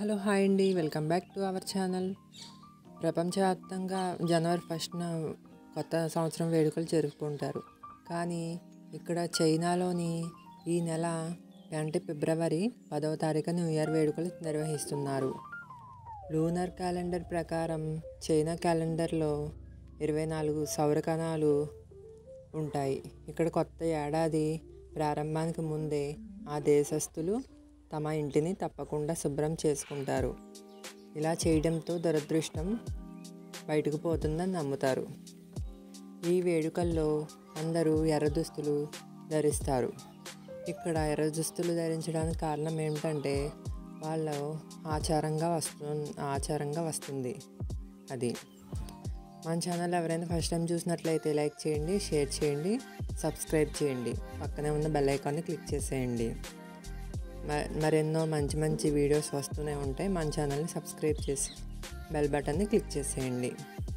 hello hi అండి welcome back to our channel ప్రపంచవ్యాప్తంగా జనవరి ఫస్ట్న కొత్త సంవత్సరం వేడుకలు జరుపుకుంటారు కానీ ఇక్కడ చైనాలోని ఈ నెల అంటే ఫిబ్రవరి పదవ తారీఖు న్యూ ఇయర్ వేడుకలు నిర్వహిస్తున్నారు లూనర్ క్యాలెండర్ ప్రకారం చైనా క్యాలెండర్లో ఇరవై నాలుగు సౌరకణాలు ఉంటాయి ఇక్కడ కొత్త ఏడాది ప్రారంభానికి ముందే ఆ దేశస్థులు తమ ఇంటిని తప్పకుండా శుభ్రం చేసుకుంటారు ఇలా చేయడంతో దురదృష్టం బయటకు పోతుందని నమ్ముతారు ఈ వేడుకల్లో అందరూ ఎర్ర దుస్తులు ధరిస్తారు ఇక్కడ ఎర్ర దుస్తులు ధరించడానికి కారణం ఏమిటంటే వాళ్ళ ఆచారంగా వస్తు ఆచారంగా వస్తుంది అది మన ఛానల్ ఎవరైనా ఫస్ట్ టైం చూసినట్లయితే లైక్ చేయండి షేర్ చేయండి సబ్స్క్రైబ్ చేయండి పక్కనే ఉన్న బెల్ ఐకాన్ని క్లిక్ చేసేయండి మ- మరెన్నో మంచి మంచి వీడియోస్ వస్తూనే ఉంటాయి మన ఛానల్ని సబ్స్క్రైబ్ చేసి బెల్ బటన్ని క్లిక్ చేసేయండి